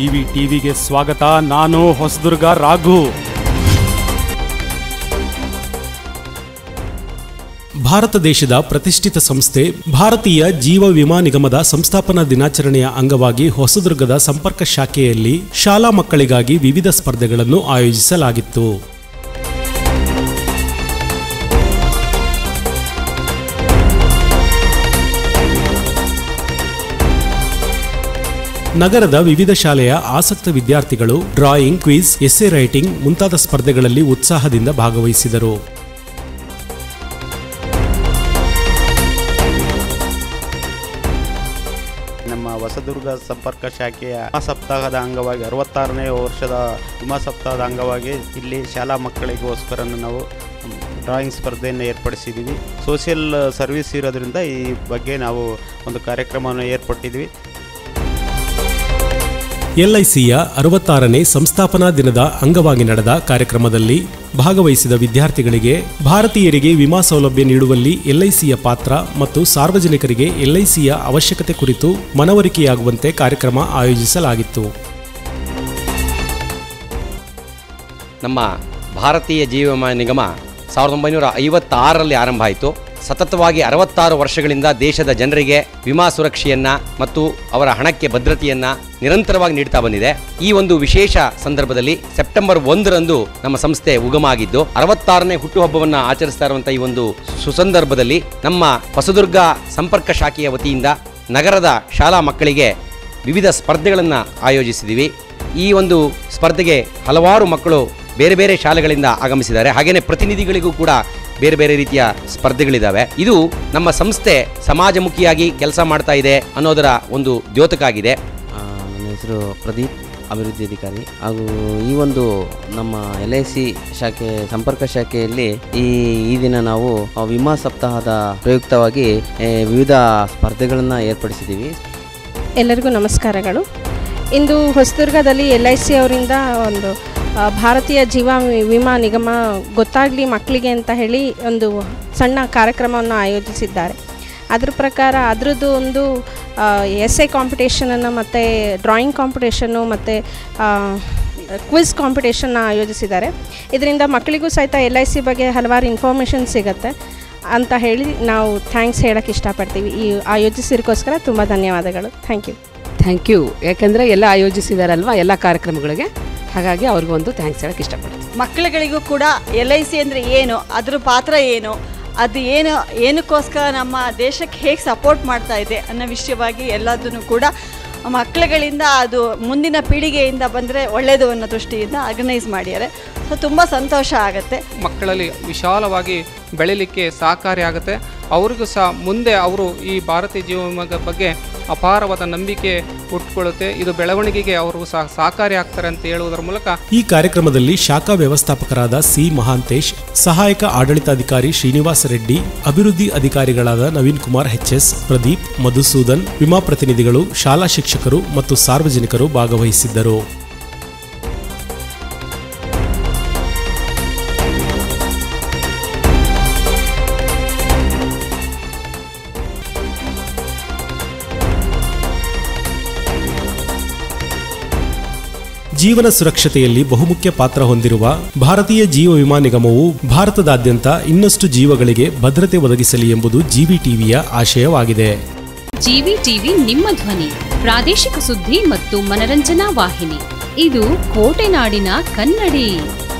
GV ಟಿವಿಗೆ ಸ್ವಾಗತ ನಾನು ಹೊಸದುರ್ಗ ರಾಘು ಭಾರತ ದೇಶದ ಪ್ರತಿಷ್ಠಿತ ಸಂಸ್ಥೆ ಭಾರತೀಯ ಜೀವ ವಿಮಾ ನಿಗಮದ ಸಂಸ್ಥಾಪನಾ ದಿನಾಚರಣೆಯ ಅಂಗವಾಗಿ ಹೊಸದುರ್ಗದ ಸಂಪರ್ಕ ಶಾಖೆಯಲ್ಲಿ ಶಾಲಾ ಮಕ್ಕಳಿಗಾಗಿ ವಿವಿಧ ಸ್ಪರ್ಧೆಗಳನ್ನು ಆಯೋಜಿಸಲಾಗಿತ್ತು ನಗರದ ವಿವಿಧ ಶಾಲೆಯ ಆಸಕ್ತ ವಿದ್ಯಾರ್ಥಿಗಳು ಡ್ರಾಯಿಂಗ್ ಕ್ವಿಜ್ ಎಸ್ಸೆ ರೈಟಿಂಗ್ ಮುಂತಾದ ಸ್ಪರ್ಧೆಗಳಲ್ಲಿ ಉತ್ಸಾಹದಿಂದ ಭಾಗವಹಿಸಿದರು ನಮ್ಮ ಹೊಸದುರ್ಗ ಸಂಪರ್ಕ ಶಾಖೆಯ ವಿಮಾ ಸಪ್ತಾಹದ ಅಂಗವಾಗಿ ಅರವತ್ತಾರನೇ ವರ್ಷದ ವಿಮಾ ಸಪ್ತಾಹದ ಅಂಗವಾಗಿ ಇಲ್ಲಿ ಶಾಲಾ ಮಕ್ಕಳಿಗೋಸ್ಕರ ನಾವು ಡ್ರಾಯಿಂಗ್ ಸ್ಪರ್ಧೆಯನ್ನು ಏರ್ಪಡಿಸಿದ್ದೀವಿ ಸೋಷಿಯಲ್ ಸರ್ವಿಸ್ ಇರೋದ್ರಿಂದ ಈ ಬಗ್ಗೆ ನಾವು ಒಂದು ಕಾರ್ಯಕ್ರಮವನ್ನು ಏರ್ಪಟ್ಟಿದ್ವಿ ಎಲ್ಐಸಿಯ ಅರವತ್ತಾರನೇ ಸಂಸ್ಥಾಪನಾ ದಿನದ ಅಂಗವಾಗಿ ನಡೆದ ಕಾರ್ಯಕ್ರಮದಲ್ಲಿ ಭಾಗವಹಿಸಿದ ವಿದ್ಯಾರ್ಥಿಗಳಿಗೆ ಭಾರತೀಯರಿಗೆ ವಿಮಾ ಸೌಲಭ್ಯ ನೀಡುವಲ್ಲಿ ಎಲ್ಐಸಿಯ ಪಾತ್ರ ಮತ್ತು ಸಾರ್ವಜನಿಕರಿಗೆ ಎಲ್ಐಸಿಯ ಅವಶ್ಯಕತೆ ಕುರಿತು ಮನವರಿಕೆಯಾಗುವಂತೆ ಕಾರ್ಯಕ್ರಮ ಆಯೋಜಿಸಲಾಗಿತ್ತು ನಮ್ಮ ಭಾರತೀಯ ಜೀವ ವಿಮಾ ನಿಗಮ ಸಾವಿರದ ಒಂಬೈನೂರ ಐವತ್ತಾರರಲ್ಲಿ ಆರಂಭ ಆಯಿತು ಸತತವಾಗಿ ಅರವತ್ತಾರು ವರ್ಷಗಳಿಂದ ದೇಶದ ಜನರಿಗೆ ವಿಮಾ ಸುರಕ್ಷೆಯನ್ನ ಮತ್ತು ಅವರ ಹಣಕ್ಕೆ ಭದ್ರತೆಯನ್ನ ನಿರಂತರವಾಗಿ ನೀಡ್ತಾ ಬಂದಿದೆ ಈ ಒಂದು ವಿಶೇಷ ಸಂದರ್ಭದಲ್ಲಿ ಸೆಪ್ಟೆಂಬರ್ ಒಂದರಂದು ನಮ್ಮ ಸಂಸ್ಥೆ ಉಗಮ ಆಗಿದ್ದು ಅರವತ್ತಾರನೇ ಹುಟ್ಟುಹಬ್ಬವನ್ನು ಆಚರಿಸ್ತಾ ಇರುವಂತಹ ಈ ಒಂದು ಸುಸಂದರ್ಭದಲ್ಲಿ ನಮ್ಮ ಹೊಸದುರ್ಗ ಸಂಪರ್ಕ ಶಾಖೆಯ ವತಿಯಿಂದ ನಗರದ ಶಾಲಾ ಮಕ್ಕಳಿಗೆ ವಿವಿಧ ಸ್ಪರ್ಧೆಗಳನ್ನು ಆಯೋಜಿಸಿದ್ದೀವಿ ಈ ಒಂದು ಸ್ಪರ್ಧೆಗೆ ಹಲವಾರು ಮಕ್ಕಳು ಬೇರೆ ಬೇರೆ ಶಾಲೆಗಳಿಂದ ಆಗಮಿಸಿದ್ದಾರೆ ಹಾಗೆಯೇ ಪ್ರತಿನಿಧಿಗಳಿಗೂ ಕೂಡ ಬೇರೆ ಬೇರೆ ರೀತಿಯ ಸ್ಪರ್ಧೆಗಳಿದ್ದಾವೆ ಇದು ನಮ್ಮ ಸಂಸ್ಥೆ ಸಮಾಜಮುಖಿಯಾಗಿ ಕೆಲಸ ಮಾಡ್ತಾ ಇದೆ ಅನ್ನೋದರ ಒಂದು ದ್ಯೋತಕಾಗಿದೆ ಆ, ನನ್ನ ಹೆಸರು ಪ್ರದೀಪ್ ಅಭಿವೃದ್ಧಿ ಅಧಿಕಾರಿ ಹಾಗೂ ಈ ಒಂದು ನಮ್ಮ ಎಲ್ ಐ ಸಿ ಶಾಖೆ ಸಂಪರ್ಕ ಶಾಖೆಯಲ್ಲಿ ಈ ಈ ದಿನ ನಾವು ಆ, ವಿಮಾ ಸಪ್ತಾಹದ ಪ್ರಯುಕ್ತವಾಗಿ ಏ, ವಿವಿಧ ಸ್ಪರ್ಧೆಗಳನ್ನು ಏರ್ಪಡಿಸಿದ್ದೀವಿ ಎಲ್ಲರಿಗೂ ನಮಸ್ಕಾರಗಳು ಇಂದು ಹೊಸದುರ್ಗದಲ್ಲಿ ಎಲ್ ಐ ಸಿ ಅವರಿಂದ ಒಂದು ಆ, ಭಾರತೀಯ ಜೀವ ವಿ- ವಿಮಾ ನಿಗಮ ಗೊತ್ತಾಗಲಿ ಮಕ್ಕಳಿಗೆ ಅಂತ ಹೇಳಿ ಒಂದು ಸಣ್ಣ ಕಾರ್ಯಕ್ರಮವನ್ನು ಆಯೋಜಿಸಿದ್ದಾರೆ ಅದ್ರ ಪ್ರಕಾರ ಅದರದ್ದು ಒಂದು ಎಸ್ ಎ ಕಾಂಪಿಟೇಷನನ್ನು ಮತ್ತು ಡ್ರಾಯಿಂಗ್ ಕಾಂಪಿಟೇಷನ್ನು ಮತ್ತು ಕ್ವಿಜ್ ಕಾಂಪಿಟೇಷನ್ನ ಆಯೋಜಿಸಿದ್ದಾರೆ ಇದರಿಂದ ಮಕ್ಕಳಿಗೂ ಸಹಿತ ಎಲ್ ಐ ಸಿ ಬಗ್ಗೆ ಹಲವಾರು ಇನ್ಫಾರ್ಮೇಷನ್ ಸಿಗುತ್ತೆ ಅಂತ ಹೇಳಿ ನಾವು ಥ್ಯಾಂಕ್ಸ್ ಹೇಳೋಕ್ಕೆ ಇಷ್ಟಪಡ್ತೀವಿ ಈ ಆಯೋಜಿಸಿದಕ್ಕೋಸ್ಕರ ತುಂಬ ಧನ್ಯವಾದಗಳು ಥ್ಯಾಂಕ್ ಯು ಥ್ಯಾಂಕ್ ಯು ಯಾಕಂದರೆ ಎಲ್ಲ ಆಯೋಜಿಸಿದಾರಲ್ವಾ ಎಲ್ಲ ಕಾರ್ಯಕ್ರಮಗಳಿಗೆ ಹಾಗಾಗಿ ಅವ್ರಿಗೂ ಒಂದು ಥ್ಯಾಂಕ್ಸ್ ಹೇಳಕ್ಕೆ ಇಷ್ಟಪಡ್ತೀನಿ ಮಕ್ಕಳುಗಳಿಗೂ ಕೂಡ ಎಲ್ ಐ ಸಿ ಅಂದರೆ ಏನು ಅದ್ರ ಪಾತ್ರ ಏನು ಅದು ಏನು ಏನಕ್ಕೋಸ್ಕರ ನಮ್ಮ ದೇಶಕ್ಕೆ ಹೇಗೆ ಸಪೋರ್ಟ್ ಮಾಡ್ತಾ ಇದೆ ಅನ್ನೋ ವಿಷಯವಾಗಿ ಎಲ್ಲದನ್ನು ಕೂಡ ಮಕ್ಕಳುಗಳಿಂದ ಅದು ಮುಂದಿನ ಪೀಳಿಗೆಯಿಂದ ಬಂದರೆ ಒಳ್ಳೆಯದು ಅನ್ನೋ ದೃಷ್ಟಿಯಿಂದ ಆರ್ಗನೈಸ್ ಮಾಡಿದ್ದಾರೆ ಸೊ ತುಂಬ ಸಂತೋಷ ಆಗುತ್ತೆ ಮಕ್ಕಳಲ್ಲಿ ವಿಶಾಲವಾಗಿ ಬೆಳಿಲಿಕ್ಕೆ ಸಹಕಾರಿಯಾಗುತ್ತೆ ಅವ್ರಿಗೂ ಸಹ ಮುಂದೆ ಅವರು ಈ ಭಾರತೀಯ ಜೀವ ವಿಮೆಯ ಬಗ್ಗೆ ಅಪಾರವಾದ ನಂಬಿಕೆ ಹುಟ್ಕೊಳ್ಳುತ್ತೆ ಇದು ಬೆಳವಣಿಗೆಗೆ ಅವರು ಸಹ ಸಹಕಾರಿ ಆಗ್ತಾರೆ ಅಂತ ಹೇಳುವುದರ ಮೂಲಕ ಈ ಕಾರ್ಯಕ್ರಮದಲ್ಲಿ ಶಾಖಾ ವ್ಯವಸ್ಥಾಪಕರಾದ ಸಿ ಮಹಾಂತೇಶ್ ಸಹಾಯಕ ಆಡಳಿತಾಧಿಕಾರಿ ಶ್ರೀನಿವಾಸ ರೆಡ್ಡಿ ಅಭಿವೃದ್ಧಿ ಅಧಿಕಾರಿಗಳಾದ ನವೀನ್ ಕುಮಾರ್ ಎಚ್ಎಸ್ ಪ್ರದೀಪ್ ಮಧುಸೂದನ್ ವಿಮಾ ಪ್ರತಿನಿಧಿಗಳು ಶಾಲಾ ಶಿಕ್ಷಕರು ಮತ್ತು ಸಾರ್ವಜನಿಕರು ಭಾಗವಹಿಸಿದ್ದರು ಜೀವನ ಸುರಕ್ಷತೆಯಲ್ಲಿ ಬಹುಮುಖ್ಯ ಪಾತ್ರ ಹೊಂದಿರುವ ಭಾರತೀಯ ಜೀವ ವಿಮಾ ನಿಗಮವು ಭಾರತದಾದ್ಯಂತ ಇನ್ನಷ್ಟು ಜೀವಗಳಿಗೆ ಭದ್ರತೆ ಒದಗಿಸಲಿ ಎಂಬುದು ಜಿವಿ ಟಿವಿಯ ಆಶಯವಾಗಿದೆ ಜಿವಿ ಟಿವಿ ನಿಮ್ಮ ಧ್ವನಿ ಪ್ರಾದೇಶಿಕ ಸುದ್ದಿ ಮತ್ತು ಮನರಂಜನಾ ವಾಹಿನಿ ಇದು ಕೋಟೆನಾಡಿನ ಕನ್ನಡಿ